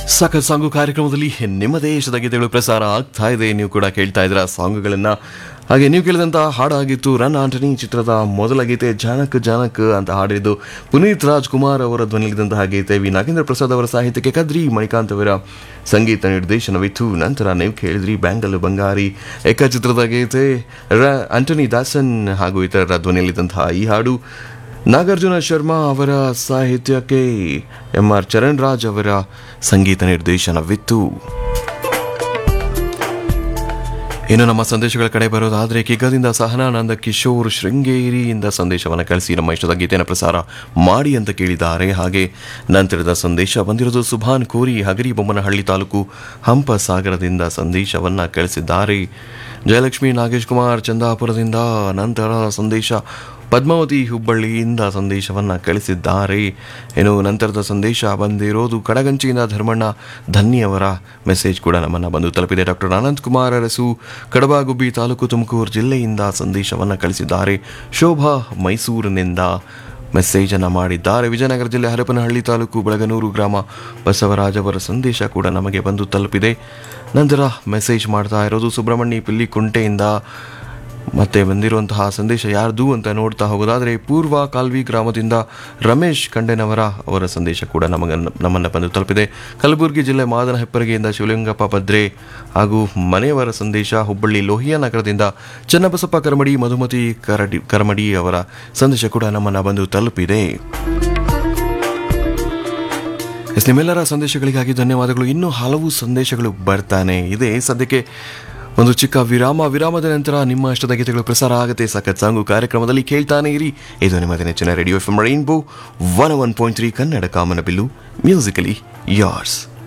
ಸಖತ್ ಸಾಂಗು ಕಾರ್ಯಕ್ರಮದಲ್ಲಿ ನಿಮ್ಮ ದೇಶದ ಗೀತೆಗಳು ಪ್ರಸಾರ ಆಗ್ತಾ ಇದೆ ನೀವು ಕೂಡ ಕೇಳ್ತಾ ಇದ್ರ ಸಾಂಗ್ಗಳನ್ನ ಹಾಗೆ ನೀವು ಕೇಳಿದಂಥ ಹಾಡಾಗಿತ್ತು ರನ್ ಆಂಟನಿ ಚಿತ್ರದ ಮೊದಲ ಗೀತೆ ಜಾನಕ್ ಜಾನಕ್ ಅಂತ ಹಾಡಿದ್ದು ಪುನೀತ್ ರಾಜ್ಕುಮಾರ್ ಅವರ ಧ್ವನಿಲಿದ್ದಂತಹ ಗೀತೆ ವಿ ನಾಗೇಂದ್ರ ಪ್ರಸಾದ್ ಅವರ ಸಾಹಿತ್ಯಕ್ಕೆ ಕದ್ರಿ ಮಣಿಕಾಂತ್ ಅವರ ಸಂಗೀತ ನಿರ್ದೇಶನವಿತ್ತು ನಂತರ ನೀವು ಕೇಳಿದ್ರಿ ಬ್ಯಾಂಗಲ್ ಬಂಗಾರಿ ಏಕ ಚಿತ್ರದ ಗೀತೆ ರ ಆಂಟನಿ ದಾಸನ್ ಹಾಗೂ ಇತರರ ಧ್ವನಿಯಲ್ಲಿದ್ದಂತಹ ಈ ಹಾಡು ನಾಗಾರ್ಜುನ ಶರ್ಮಾ ಅವರ ಸಾಹಿತ್ಯಕ್ಕೆ ಎಂ ಆರ್ ಚರಣ್ ರಾಜ್ ಅವರ ಸಂಗೀತ ನಿರ್ದೇಶನವಿತ್ತು ಇನ್ನು ನಮ್ಮ ಸಂದೇಶಗಳ ಕಡೆ ಬರೋದಾದ್ರೆ ಕಿಗ್ಗದಿಂದ ಸಹನಾನಂದ ಕಿಶೋರ್ ಶೃಂಗೇರಿಯಿಂದ ಸಂದೇಶವನ್ನು ಕಳಿಸಿ ನಮ್ಮ ಇಷ್ಟದ ಗೀತೆಯನ್ನು ಪ್ರಸಾರ ಮಾಡಿ ಅಂತ ಕೇಳಿದ್ದಾರೆ ಹಾಗೆ ನಂತರದ ಸಂದೇಶ ಬಂದಿರೋದು ಸುಭಾನ್ ಕೋರಿ ಹಗರಿ ಬೊಮ್ಮನಹಳ್ಳಿ ತಾಲೂಕು ಹಂಪ ಸಾಗರದಿಂದ ಸಂದೇಶವನ್ನು ಕಳಿಸಿದ್ದಾರೆ ಜಯಲಕ್ಷ್ಮಿ ನಾಗೇಶ್ ಕುಮಾರ್ ಚಂದಾಪುರದಿಂದ ನಂತರ ಸಂದೇಶ ಪದ್ಮಾವತಿ ಹುಬ್ಬಳ್ಳಿಯಿಂದ ಸಂದೇಶವನ್ನು ಕಳಿಸಿದ್ದಾರೆ ಇನ್ನು ನಂತರದ ಸಂದೇಶ ಬಂದಿರೋದು ಕಡಗಂಚಿಯಿಂದ ಧರ್ಮಣ್ಣ ಧನ್ಯವರ ಮೆಸೇಜ್ ಕೂಡ ನಮ್ಮನ್ನು ಬಂದು ತಲುಪಿದೆ ಡಾಕ್ಟರ್ ಅನಂತ್ ಕುಮಾರ್ ಅರಸು ಕಡಬಾಗುಬ್ಬಿ ತಾಲೂಕು ತುಮಕೂರು ಜಿಲ್ಲೆಯಿಂದ ಸಂದೇಶವನ್ನು ಕಳಿಸಿದ್ದಾರೆ ಶೋಭಾ ಮೈಸೂರಿನಿಂದ ಮೆಸೇಜನ್ನು ಮಾಡಿದ್ದಾರೆ ವಿಜಯನಗರ ಜಿಲ್ಲೆ ಹರಪನಹಳ್ಳಿ ತಾಲೂಕು ಬೆಳಗನೂರು ಗ್ರಾಮ ಬಸವರಾಜ್ ಅವರ ಸಂದೇಶ ಕೂಡ ನಮಗೆ ಬಂದು ತಲುಪಿದೆ ನಂತರ ಮೆಸೇಜ್ ಮಾಡ್ತಾ ಇರೋದು ಸುಬ್ರಹ್ಮಣ್ಯ ಪಿಲ್ಲಿಕುಂಟೆಯಿಂದ ಮತ್ತೆ ಬಂದಿರುವಂತಹ ಸಂದೇಶ ಯಾರ್ದು ಅಂತ ನೋಡ್ತಾ ಹೋಗೋದಾದರೆ ಪೂರ್ವ ಕಾಲ್ವಿ ಗ್ರಾಮದಿಂದ ರಮೇಶ್ ಕಂಡೆನವರ ಅವರ ಸಂದೇಶ ಕೂಡ ನಮಗ ನಮ್ಮನ್ನು ಬಂದು ತಲುಪಿದೆ ಕಲಬುರಗಿ ಜಿಲ್ಲೆ ಮಾದನ ಹೆಪ್ಪರಿಗೆಯಿಂದ ಶಿವಲಿಂಗಪ್ಪ ಭದ್ರೆ ಹಾಗೂ ಮನೆಯವರ ಸಂದೇಶ ಹುಬ್ಬಳ್ಳಿ ಲೋಹಿಯಾ ನಗರದಿಂದ ಚನ್ನಬಸಪ್ಪ ಕರಮಡಿ ಮಧುಮತಿ ಕರಡಿ ಕರಮಡಿ ಅವರ ಸಂದೇಶ ಕೂಡ ನಮ್ಮನ್ನು ಬಂದು ತಲುಪಿದೆ ಎಸ್ ನಿಮ್ಮೆಲ್ಲರ ಸಂದೇಶಗಳಿಗಾಗಿ ಧನ್ಯವಾದಗಳು ಇನ್ನೂ ಹಲವು ಸಂದೇಶಗಳು ಬರ್ತಾನೆ ಇದೆ ಸದ್ಯಕ್ಕೆ ಒಂದು ಚಿಕ್ಕ ವಿರಾಮ ವಿರಾಮದ ನಂತರ ನಿಮ್ಮ ಇಷ್ಟದ ಗೀತೆಗಳು ಪ್ರಸಾರ ಆಗುತ್ತೆ ಸಖತ್ ಸಾಂಗು ಕಾರ್ಯಕ್ರಮದಲ್ಲಿ ಕೇಳ್ತಾನೆ ಇರಿ ಇದು ನಿಮ್ಮ ನೆಚ್ಚಿನ radio F M rainbow one one point three Kannada ಕಾಮನ ಬಿಲ್ಲು ಮ್ಯೂಸಿಕಲಿ ಯಾರ್ಸ್